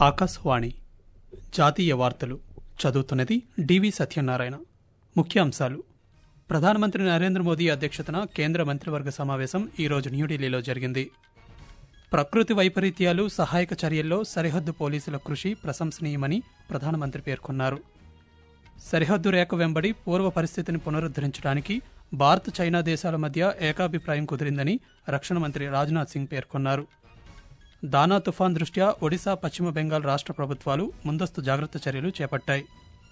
ఆకాశవాణి జాతీయ వార్తలు చదువుతున్నది డివి సత్యనారాయణ ముఖ్యాంశాలు ప్రధానమంత్రి నరేంద్ర మోదీ అధ్యక్షతన కేంద్ర మంత్రివర్గ సమావేశం ఈరోజు న్యూఢిల్లీలో జరిగింది ప్రకృతి వైపరీత్యాలు సహాయక చర్యల్లో సరిహద్దు పోలీసుల కృషి ప్రశంసనీయమని ప్రధానమంత్రి పేర్కొన్నారు సరిహద్దు రేఖ వెంబడి పూర్వ పరిస్థితిని పునరుద్దరించడానికి భారత్ చైనా దేశాల మధ్య ఏకాభిప్రాయం కుదిరిందని రక్షణ మంత్రి రాజ్నాథ్ సింగ్ పేర్కొన్నారు దానా తుఫాన్ దృష్ట్యా ఒడిశా పశ్చిమ బెంగాల్ రాష్ట్ర ప్రభుత్వాలు ముందస్తు జాగ్రత్త చర్యలు చేపట్టాయి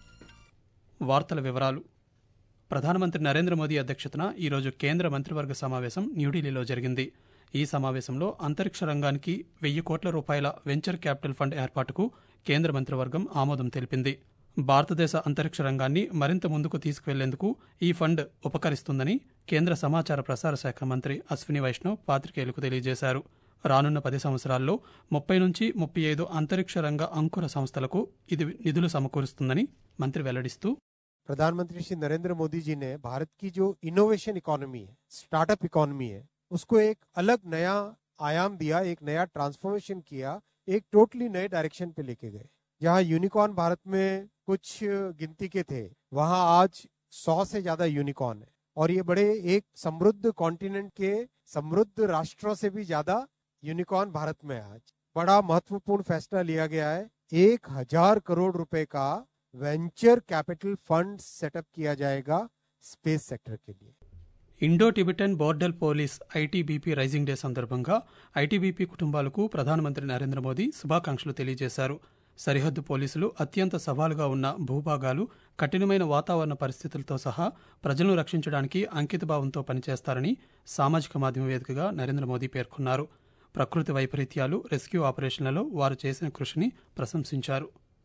వార్తల వివరాలు ప్రధానమంత్రి నరేంద్ర మోదీ అధ్యక్షతన ఈరోజు కేంద్ర మంత్రివర్గ సమావేశం న్యూఢిల్లీలో జరిగింది ఈ సమావేశంలో అంతరిక్ష రంగానికి వెయ్యి కోట్ల రూపాయల వెంచర్ క్యాపిటల్ ఫండ్ ఏర్పాటుకు కేంద్ర మంత్రివర్గం ఆమోదం తెలిపింది భారతదేశ అంతరిక్ష రంగాన్ని మరింత ముందుకు తీసుకువెళ్లేందుకు ఈ ఫండ్ ఉపకరిస్తుందని కేంద్ర సమాచార ప్రసార శాఖ మంత్రి అశ్విని వైష్ణవ్ పాత్రికేయులకు తెలియజేశారు రానున్న పది సంవత్సరాల్లో ముప్పై నుంచి ముప్పై ఐదు అంతరిక్ష రంగ అంకుర సంస్థలకు ఇది నిధులు సమకూరుస్తుందని మంత్రి వెల్లడిస్తూ प्रधानमंत्री श्री नरेंद्र मोदी जी ने भारत की जो इनोवेशन इकोनॉमी है स्टार्टअप इकोनॉमी है उसको एक अलग नया आयाम दिया एक नया ट्रांसफॉर्मेशन किया एक टोटली नए डायरेक्शन पे लेके गए जहां यूनिकॉर्न भारत में कुछ गिनती के थे वहां आज सौ से ज्यादा यूनिकॉर्न है और ये बड़े एक समृद्ध कॉन्टिनेंट के समृद्ध राष्ट्रों से भी ज्यादा यूनिकॉर्न भारत में है आज बड़ा महत्वपूर्ण फैसला लिया गया है एक हजार करोड़ रुपए का वेंचर कैपिटल फंड सेटअप किया जाएगा स्पेस सेक्टर के लिए Indo Tibetan border police ITBP raising day సందర్భంగా ఐటీబీపీ కుటుంబాలకు ప్రధానమంత్రి నరేంద్ర మోదీ శుభాకాంక్షలు తెలియజేశారు సరిహద్దు పోలీసులు అత్యంత సవాలుగా ఉన్న భూభాగాలు కఠినమైన వాతావరణ పరిస్థితులతో సహా ప్రజలను రక్షించడానికి అంకితభావంతో పనిచేస్తారని సామాజిక మాధ్యమ వేదికగా నరేంద్ర మోదీ పేర్కొన్నారు ప్రకృతి వైపరీత్యాలు రెస్క్యూ ఆపరేషన్లలో వారు చేసిన కృషిని ప్రశంసించారు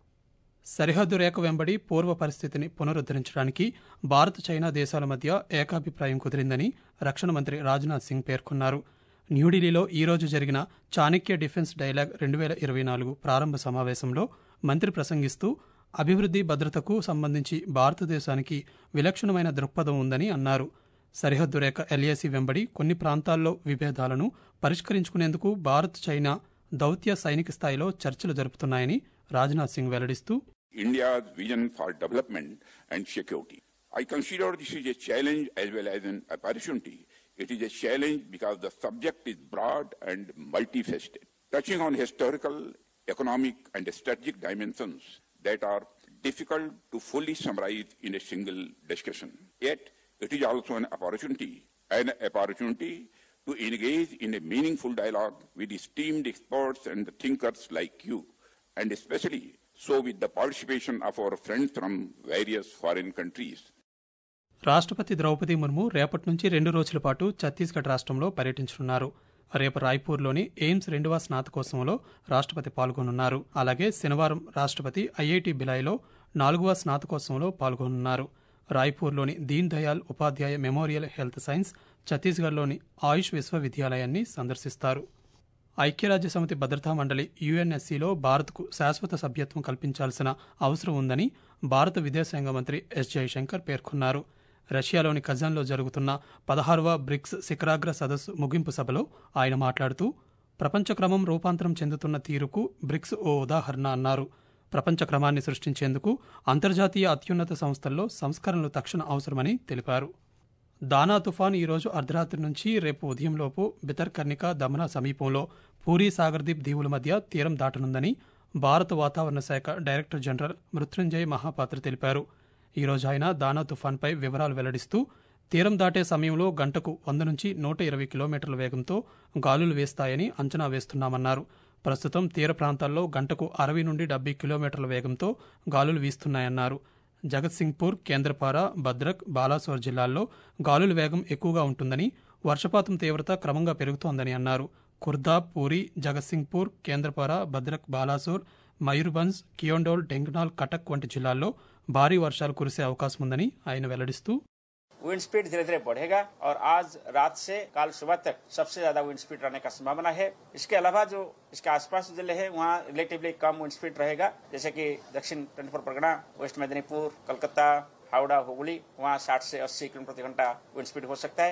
సరిహద్దు రేఖ వెంబడి పూర్వ పరిస్థితిని పునరుద్దరించడానికి భారత్ చైనా దేశాల మధ్య ఏకాభిప్రాయం కుదిరిందని రక్షణ మంత్రి రాజ్నాథ్ సింగ్ పేర్కొన్నారు న్యూఢిల్లీలో ఈ రోజు జరిగిన చాణక్య డిఫెన్స్ డైలాగ్ రెండు వేల ఇరవై నాలుగు ప్రారంభ సమావేశంలో మంత్రి ప్రసంగిస్తూ అభివృద్ధి భద్రతకు సంబంధించి భారతదేశానికి విలక్షణమైన దృక్పథం ఉందని అన్నారు సరిహద్దు రేఖ ఎల్ఏసీ వెంబడి కొన్ని ప్రాంతాల్లో విభేదాలను పరిష్కరించుకునేందుకు భారత్ చైనా దౌత్య సైనిక స్థాయిలో చర్చలు జరుపుతున్నాయని Rajnath Singh వెల్లడిస్తూ India's vision for development and security. I consider this is a challenge as well as an opportunity. It is a challenge because the subject is broad and multifaceted, touching on historical, economic, and strategic dimensions that are difficult to fully summarize in a single discussion. Yet, it is also an opportunity, an opportunity to engage in a meaningful dialogue with esteemed experts and thinkers like you, and especially so with the participation of our friends from various foreign countries. రాష్ట్రపతి ద్రౌపది ముర్ము రేపటి నుంచి రెండు రోజుల పాటు ఛత్తీస్గఢ్ రాష్ట్రంలో పర్యటించనున్నారు రేపు రాయ్పూర్లోని AIIMS రెండవ స్నాతకోత్సవంలో రాష్ట్రపతి పాల్గొనున్నారు అలాగే శనివారం రాష్ట్రపతి ఐఐటి బిలాయ్లో నాలుగవ స్నాతకోత్సవంలో పాల్గొనున్నారు రాయ్పూర్లోని దీన్ దయాల్ ఉపాధ్యాయ మెమోరియల్ హెల్త్ సైన్స్ ఛత్తీస్గఢ్లోని ఆయుష్ విశ్వవిద్యాలయాన్ని సందర్శిస్తారు ఐక్యరాజ్య సమితి భద్రతా మండలి యుఎన్ఎస్సీలో భారత్కు శాశ్వత సభ్యత్వం కల్పించాల్సిన అవసరం ఉందని భారత విదేశాంగ మంత్రి ఎస్ జయశంకర్ పేర్కొన్నారు రష్యాలోని కజాన్లో జరుగుతున్న పదహారవ బ్రిక్స్ శిఖరాగ్ర సదస్సు ముగింపు సభలో ఆయన మాట్లాడుతూ ప్రపంచ క్రమం రూపాంతరం చెందుతున్న తీరుకు బ్రిక్స్ ఓ ఉదాహరణ అన్నారు ప్రపంచ క్రమాన్ని సృష్టించేందుకు అంతర్జాతీయ అత్యున్నత సంస్థల్లో సంస్కరణలు తక్షణ అవసరమని తెలిపారు దానా తుఫాన్ ఈరోజు అర్ధరాత్రి నుంచి రేపు ఉదయంలోపు బితర్కర్ణిక దమన సమీపంలో పూరీ సాగర్దీప్ దీవుల మధ్య తీరం దాటనుందని భారత వాతావరణ శాఖ డైరెక్టర్ జనరల్ మృత్యుంజయ్ మహాపాత్ర తెలిపారు ఈరోజు ఆయన దానా తుఫాన్పై వివరాలు వెల్లడిస్తూ తీరం దాటే సమయంలో గంటకు వంద నుంచి నూట ఇరవై కిలోమీటర్ల వేగంతో గాలులు వేస్తాయని అంచనా వేస్తున్నామన్నారు ప్రస్తుతం తీర ప్రాంతాల్లో గంటకు అరవై నుండి డెబ్బై కిలోమీటర్ల వేగంతో గాలులు వీస్తున్నాయన్నారు జగత్సింగ్పూర్ కేంద్రపార భద్రక్ బాలాసోర్ జిల్లాల్లో గాలుల వేగం ఎక్కువగా ఉంటుందని వర్షపాతం తీవ్రత క్రమంగా పెరుగుతోందని అన్నారు కుర్దా పూరి జగత్సింగ్పూర్ కేంద్రపార భద్రక్ బాలాసోర్ మయూర్భంజ్ కియోండోల్ డెంగ్నాల్ కటక్ వంటి జిల్లాల్లో భారీ వర్షాలు కురిసే అవకాశం ఉందని ఆయన వెల్లడిస్తూ विंड स्पीड धीरे धीरे बढ़ेगा और आज रात से कल सुबह तक सबसे ज्यादा विंड स्पीड रहने का संभावना है इसके अलावा जो इसके आसपास जिले हैं वहाँ रिलेटिवली कम विंड स्पीड रहेगा जैसे कि दक्षिण ट्वेंटी परगना वेस्ट मेदिनीपुर कलकत्ता हावड़ा हुगली वहाँ 60 से 80 किलोमीटर प्रति घंटा विंड स्पीड हो सकता है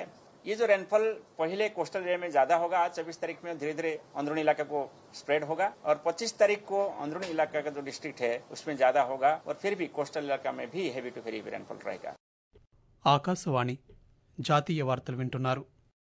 ये जो रेनफॉल पहले कोस्टल एरिया में ज्यादा होगा आज चौबीस तारीख में धीरे धीरे अंदरूनी इलाके को स्प्रेड होगा और 25 तारीख को अंदरूनी इलाका का जो डिस्ट्रिक्ट है उसमें ज्यादा होगा और फिर भी कोस्टल इलाका में भी हैवी टू वेरी रेनफॉल रहेगा ఆకాశవాణి జాతీయ వార్తలు వింటున్నారు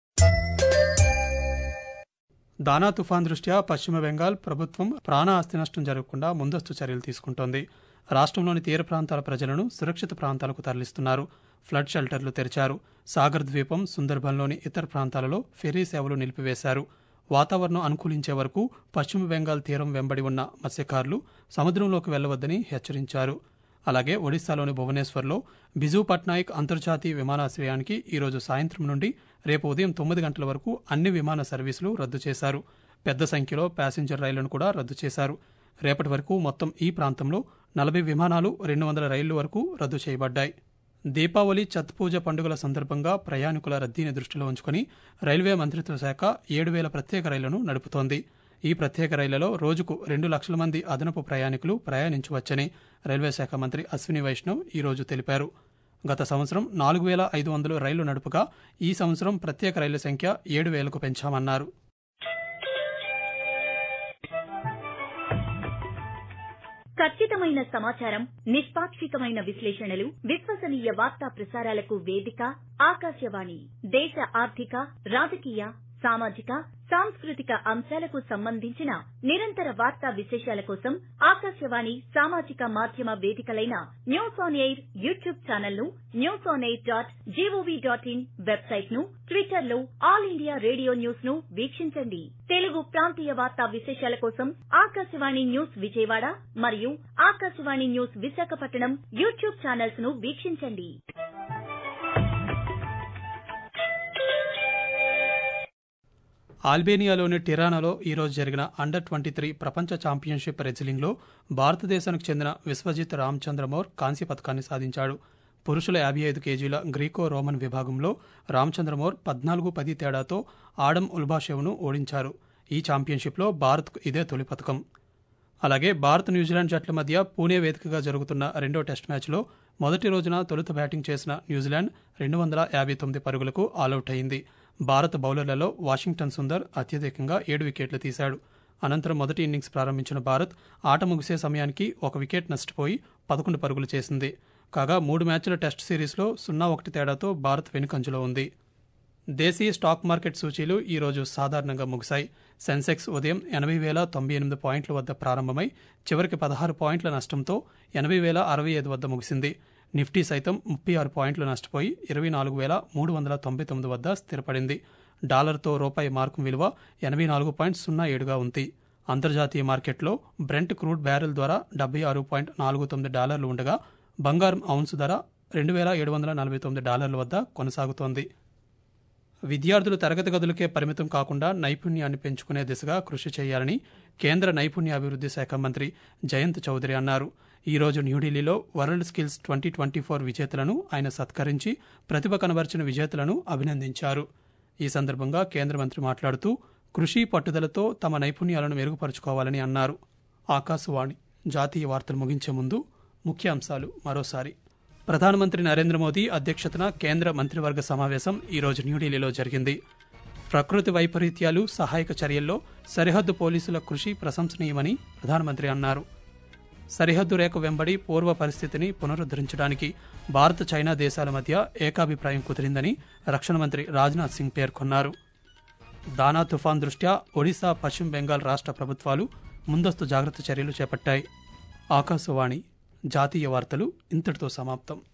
దానా తుఫాన్ దృష్ట్యా పశ్చిమ బెంగాల్ ప్రభుత్వం ప్రాణ ఆస్తి నష్టం జరగకుండా ముందస్తు చర్యలు తీసుకుంటోంది రాష్ట్రంలోని తీర ప్రాంతాల ప్రజలను సురక్షిత ప్రాంతాలకు తరలిస్తున్నారు ఫ్లడ్ షెల్టర్లు తెరిచారు సాగర్ ద్వీపం సుందర్బన్లోని ఇతర ప్రాంతాలలో ఫెరీ సేవలు నిలిపివేశారు వాతావరణం అనుకూలించే వరకు పశ్చిమ బెంగాల్ తీరం వెంబడి ఉన్న మత్స్యకారులు సముద్రంలోకి వెళ్లవద్దని హెచ్చరించారు అలాగే ఒడిశాలోని భువనేశ్వర్లో బిజు పట్నాయక్ అంతర్జాతీయ విమానాశ్రయానికి ఈరోజు సాయంత్రం నుండి రేపు ఉదయం తొమ్మిది గంటల వరకు అన్ని విమాన సర్వీసులు రద్దు చేశారు పెద్ద సంఖ్యలో ప్యాసింజర్ రైళ్లను కూడా రద్దు చేశారు రేపటి వరకు మొత్తం ఈ ప్రాంతంలో నలభై విమానాలు రెండు వందల రైళ్లు వరకు రద్దు చేయబడ్డాయి దీపావళి ఛత్ పూజ పండుగల సందర్భంగా ప్రయాణికుల రద్దీని దృష్టిలో ఉంచుకుని రైల్వే మంత్రిత్వ శాఖ ఏడు వేల ప్రత్యేక రైళ్లను నడుపుతోంది ఈ ప్రత్యేక రైళ్లలో రోజుకు రెండు లక్షల మంది అదనపు ప్రయాణికులు ప్రయాణించవచ్చని రైల్వే శాఖ మంత్రి అశ్విని వైష్ణవ్ ఈ రోజు తెలిపారు గత సంవత్సరం నాలుగు వేల ఐదు వందలు రైళ్లు నడుపుగా ఈ సంవత్సరం ప్రత్యేక రైళ్ల సంఖ్య ఏడు వేలకు పెంచామన్నారు ఖచ్చితమైన సమాచారం నిష్పాక్షికమైన విశ్లేషణలు విశ్వసనీయ వార్తా ప్రసారాలకు వేదిక ఆకాశవాణి దేశ ఆర్థిక రాజకీయ సామాజిక సాంస్కృతిక అంశాలకు సంబంధించిన నిరంతర వార్తా విశేషాల కోసం ఆకాశవాణి సామాజిక మాధ్యమ వేదికలైన news on air YouTube channel ను news on air dot GOV dot in website ను ట్విట్టర్ లో ఆల్ ఇండియా రేడియో న్యూస్ ను వీక్షించండి తెలుగు ప్రాంతీయ వార్తా విశేషాల కోసం ఆకాశవాణి న్యూస్ విజయవాడ మరియు Akashvani news Visakhapatnam YouTube channels ను వీక్షించండి ఆల్బేనియాలోని టిరానాలో ఈరోజు జరిగిన అండర్ ట్వంటీ త్రీ ప్రపంచ ఛాంపియన్షిప్ రెజ్లింగ్లో భారతదేశానికి చెందిన విశ్వజిత్ రామచంద్రమౌర్ కాంస్య పథకాన్ని సాధించాడు పురుషుల యాభై ఐదు కేజీల గ్రీకో రోమన్ విభాగంలో రామచంద్రమౌర్ పద్నాలుగు పది తేడాతో ఆడమ్ ఉల్బాషేవ్ను ఓడించారు ఈ ఛాంపియన్షిప్లో భారత్కు ఇదే తొలి పథకం అలాగే భారత్ న్యూజిలాండ్ జట్ల మధ్య పూణే వేదికగా జరుగుతున్న రెండో టెస్ట్ మ్యాచ్లో మొదటి రోజున తొలుత బ్యాటింగ్ చేసిన న్యూజిలాండ్ రెండు వందల యాభై తొమ్మిది పరుగులకు ఆలౌట్ అయింది భారత బౌలర్లలో వాషింగ్టన్ సుందర్ అత్యధికంగా ఏడు వికెట్లు తీశాడు అనంతరం మొదటి ఇన్నింగ్స్ ప్రారంభించిన భారత్ ఆట ముగిసే సమయానికి ఒక వికెట్ నష్టపోయి పదకొండు పరుగులు చేసింది కాగా మూడు మ్యాచ్ల టెస్ట్ సిరీస్లో సున్నా ఒకటి తేడాతో భారత్ వెనుకంజలో ఉంది దేశీయ స్టాక్ మార్కెట్ సూచీలు ఈ రోజు సాధారణంగా ముగిశాయి సెన్సెక్స్ ఉదయం ఎనభై వేల తొంభై ఎనిమిది పాయింట్ల వద్ద ప్రారంభమై చివరికి పదహారు పాయింట్ల నష్టంతో ఎనభై వేల అరవై ఐదు వద్ద ముగిసింది నిఫ్టీ సైతం ముప్పై ఆరు పాయింట్లు నష్టపోయి ఇరవై నాలుగు వేల మూడు వందల తొంభై తొమ్మిది వద్ద స్థిరపడింది డాలర్తో రూపాయి మార్కు విలువ ఎనభై నాలుగు పాయింట్ సున్నా ఏడుగా ఉంది అంతర్జాతీయ మార్కెట్లో బ్రెంట్ క్రూడ్ బ్యారెల్ ద్వారా డెబ్బై ఆరు పాయింట్ నాలుగు తొమ్మిది డాలర్లు ఉండగా బంగారం ఔన్స్ ధర రెండు వేల ఏడు వందల నలభై తొమ్మిది డాలర్ల వద్ద కొనసాగుతోంది విద్యార్థులు తరగతి గదులకే పరిమితం కాకుండా నైపుణ్యాన్ని పెంచుకునే దిశగా కృషి చేయాలని కేంద్ర నైపుణ్యాభివృద్ధి శాఖ మంత్రి జయంత్ చౌదరి అన్నారు ఈ రోజు న్యూఢిల్లీలో world skills twenty twenty four విజేతలను ఆయన సత్కరించి ప్రతిభ కనబర్చిన విజేతలను అభినందించారు ఈ సందర్భంగా కేంద్ర మంత్రి మాట్లాడుతూ కృషి పట్టుదలతో తమ నైపుణ్యాలను మెరుగుపరుచుకోవాలని అన్నారు ఆకాశవాణి జాతీయ వార్తలు ముగించే ముందు ముఖ్యాంశాలు మరోసారి ప్రధానమంత్రి నరేంద్ర మోదీ అధ్యక్షతన కేంద్ర మంత్రివర్గ సమావేశం ఈరోజు న్యూఢిల్లీలో జరిగింది ప్రకృతి వైపరీత్యాలు సహాయక చర్యల్లో సరిహద్దు పోలీసుల కృషి ప్రశంసనీయమని ప్రధానమంత్రి అన్నారు సరిహద్దు రేఖ వెంబడి పూర్వ పరిస్థితిని పునరుద్ధరించడానికి భారత్ చైనా దేశాల మధ్య ఏకాభిప్రాయం కుదిరిందని రక్షణ మంత్రి రాజ్నాథ్ సింగ్ పేర్కొన్నారు దానా తుఫాన్ దృష్ట్యా ఒడిశా పశ్చిమ బెంగాల్ రాష్ట్ర ప్రభుత్వాలు ముందస్తు జాగ్రత్త చర్యలు చేపట్టాయి ఆకాశవాణి జాతీయ వార్తలు ఇంతటితో సమాప్తం